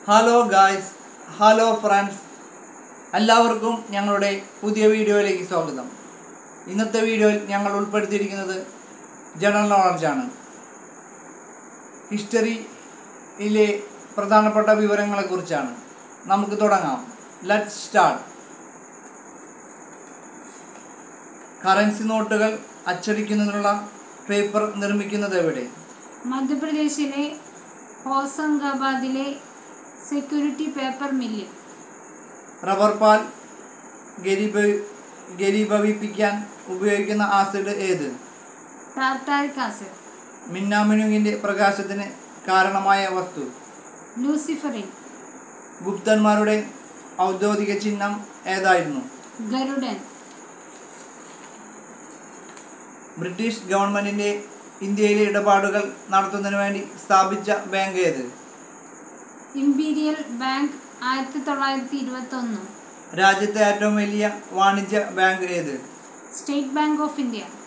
hello guys hello friends എല്ലാവർക്കും ഞങ്ങളുടെ പുതിയ വീഡിയോയിലേക്ക് സ്വാഗതം ഇന്നത്തെ വീഡിയോയിൽ ഞങ്ങൾ ഉൾപ്പെടുത്തിയിരിക്കുന്നത് ജനറൽ നോളജാണ് ഹിസ്റ്ററിയിലെ പ്രധാനപ്പെട്ട വിവരങ്ങളെക്കുറിച്ചാണ് നമുക്ക് തുടങ്ങാം ലെറ്റ് സ്റ്റാർട്ട് കറൻസി നോട്ടുകൾ അച്ചടിക്കുന്നതിനുള്ള പേപ്പർ നിർമ്മിക്കുന്നത് എവിടെ മധ്യപ്രദേശിലെ ഹോസംഗാബാദിലെ സെക്യൂരിറ്റി പേപ്പർ മില്ല് റബ്ബർ പാൽ ഗരീബ ഗരീഭവിപ്പിക്കാൻ ഉപയോഗിക്കുന്ന ആസിഡ് ഏത് ടാർട്ടാരിക് ആസിഡ് മിന്നാമിനുങ്ങിൻ്റെ പ്രകാശത്തിന് കാരണമായ വസ്തു ലൂസിഫറിൻ ഗുപ്തന്മാരുടെ ഔദ്യോഗിക ചിഹ്നം ഏതായിരുന്നു ഗരുഡൻ ബ്രിട്ടീഷ് ഗവൺമെൻറ്റിൻ്റെ ഇന്ത്യയിലെ ഇടപാടുകൾ നടത്തുന്നതിന് വേണ്ടി സ്ഥാപിച്ച ബാങ്ക് ഏത് ഇമ്പീരിയൽ ബാങ്ക് ആയിരത്തി തൊള്ളായിരത്തി ഇരുപത്തൊന്ന് രാജ്യത്തെ ഏറ്റവും വലിയ വാണിജ്യ ബാങ്ക് ഏത് സ്റ്റേറ്റ് ബാങ്ക് ഓഫ് ഇന്ത്യ